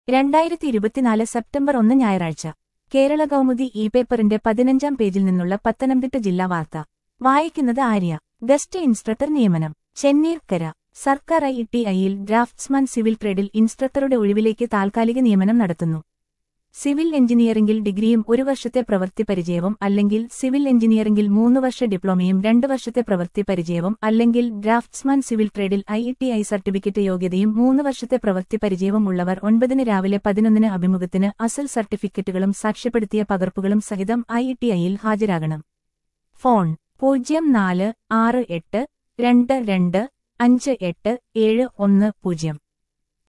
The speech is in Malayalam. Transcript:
രണ്ടായിരത്തി ഇരുപത്തിനാല് സെപ്റ്റംബർ ഒന്ന് ഞായറാഴ്ച കേരള കൗമുദി ഇ പേപ്പറിന്റെ പതിനഞ്ചാം പേജിൽ നിന്നുള്ള പത്തനംതിട്ട ജില്ലാ വാർത്ത വായിക്കുന്നത് ആര്യ ഗസ്റ്റ് ഇൻസ്ട്രക്ടർ നിയമനം ചെന്നീർക്കര സർക്കാർ ഐ ടി ഐയിൽ ഡ്രാഫ്റ്റ്സ്മാൻ സിവിൽ ട്രേഡിൽ ഇൻസ്ട്രക്ടറുടെ ഒഴിവിലേക്ക് താൽക്കാലിക നിയമനം നടത്തുന്നു സിവിൽ എഞ്ചിനീയറിംഗിൽ ഡിഗ്രിയും ഒരു വർഷത്തെ പ്രവൃത്തി പരിചയവും അല്ലെങ്കിൽ സിവിൽ എഞ്ചിനീയറിംഗിൽ മൂന്ന് വർഷ ഡിപ്ലോമയും രണ്ട് വർഷത്തെ പ്രവൃത്തി പരിചയവും അല്ലെങ്കിൽ ഡ്രാഫ്റ്റ്സ്മാൻ സിവിൽ ട്രേഡിൽ ഐ ടി ഐ സർട്ടിഫിക്കറ്റ് യോഗ്യതയും മൂന്ന് വർഷത്തെ പ്രവൃത്തി പരിചയവും ഉള്ളവർ ഒൻപതിന് രാവിലെ പതിനൊന്നിന് അഭിമുഖത്തിന് അസൽ സർട്ടിഫിക്കറ്റുകളും സാക്ഷ്യപ്പെടുത്തിയ പകർപ്പുകളും സഹിതം ഐ ടി ഐയിൽ ഹാജരാകണം ഫോൺ പൂജ്യം നാല് ആറ് എട്ട് രണ്ട് രണ്ട് അഞ്ച് എട്ട് ഏഴ് ഒന്ന് പൂജ്യം